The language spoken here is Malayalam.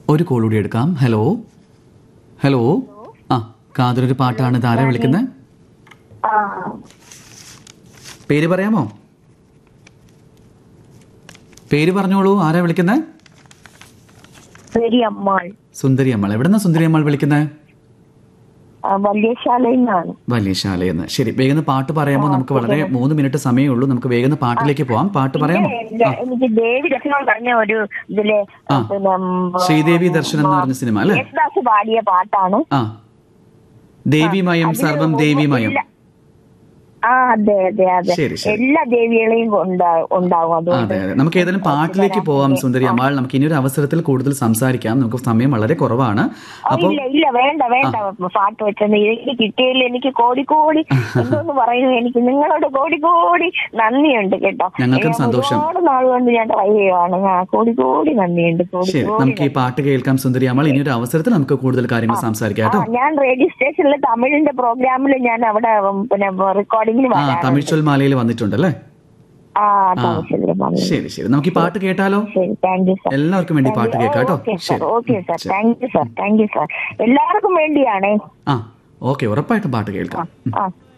ഒരു കോൾ കൂടി എടുക്കാം ഹലോ ഹലോ ആ കാതലൊരു പാട്ടാണ് ഇതാരാ വിളിക്കുന്നത് ആ പേര് പറയാമോ പേര് പറഞ്ഞോളൂ ആരാ വിളിക്കുന്നത് ശരി അമ്മാൾ സുന്ദരി അമ്മൾ എവിടെന്നാ സുന്ദരി അമ്മൾ വിളിക്കുന്നത് ആ, വലിയ ശാലയിൽ നിന്നാണ് വലിയ ശാലയെന്ന് ശരി വേഗം പാട്ട് പറയാമോ നമുക്ക് വളരെ മൂന്ന് മിനിറ്റ് സമയമേ ഉള്ളൂ നമുക്ക് വേഗം പാട്ടിലേക്ക് പോവാം പാട്ട് പറയാമോ എനിക്ക് എനിക്ക് ദേവി ദർശനം പറഞ്ഞ ഒരു ഇതില് ആ. പിന്നെ ഉം, ശ്രീദേവി ദർശനം എന്ന് പറഞ്ഞ സിനിമ അല്ലേ യേശുദാസ് പാടിയ പാട്ടാണ് ആ ദേവിമയം സർവം ദേവിമയം ഇല്ല. ആ അതെ അതെ അതെ ശരി, ശരി. എല്ലാ ദേവികളെയും ഉണ്ടാ- ഉണ്ടാവും അതുകൊണ്ട് അതെ അതെ നമുക്ക് ഏതായാലും പാട്ടിലേക്ക് പോവാം സുന്ദരി അമ്മാൾ നമുക്ക് ഇനി ഒരു അവസരത്തിൽ കൂടുതൽ സംസാരിക്കാം നമുക്ക് സമയം വളരെ കുറവാണ് ഓ, അപ്പോൾ ഇല്ല ഇല്ല വേണ്ട വേണ്ട പാട്ട് വെച്ചത് എനിക്ക് കിട്ടിയതിൽ എനിക്ക് കോടി കോടി എന്തോന്ന് പറയുന്നു എനിക്ക് നിങ്ങളോട് കോടി കോടി നന്ദിയുണ്ട് കേട്ടോ ഞങ്ങൾക്കും ഞാൻ സന്തോഷം. ഒരുപാട് നാൾ കൊണ്ട് ഞാൻ ട്രൈ ചെയ്യുവാണ് ആ, കോടി കോടി നന്ദിയുണ്ട് കോടി ശരി കോടി നമുക്ക് ഈ പാട്ട് കേൾക്കാം സുന്ദരി അമ്മാൾ ഇനി ഒരു അവസരത്തിൽ നമുക്ക് കൂടുതൽ കാര്യങ്ങൾ സംസാരിക്കാം ആ, കേട്ടോ ഞാൻ റേഡിയോ സ്റ്റേഷനിൽ തമിഴിന്റെ പ്രോഗ്രാമിൽ ഞാൻ അവിടെ ഉം, പിന്നെ റെക്കോർഡിങ്ങിന് ആ വരാറുണ്ട് തമിഴ് ചൊൽമാലയിൽ വന്നിട്ടുണ്ടല്ലേ ആ തമിഴ്ചൊല്ലിൽ വന്നു ശരി ശരി നമുക്ക് ഈ പാട്ട് കേട്ടാലോ ശരി താങ്ക് യു സർ എല്ലാവർക്കും വേണ്ടി പാട്ട് കേൾക്കാം കേട്ടോ ഓക്കെ സർ ശരി okay sir thank you sir thank you sir എല്ലാവർക്കും വേണ്ടിയാണേ ആ ഓക്കെ ഉറപ്പായിട്ടും പാട്ട് കേൾക്കാം ആ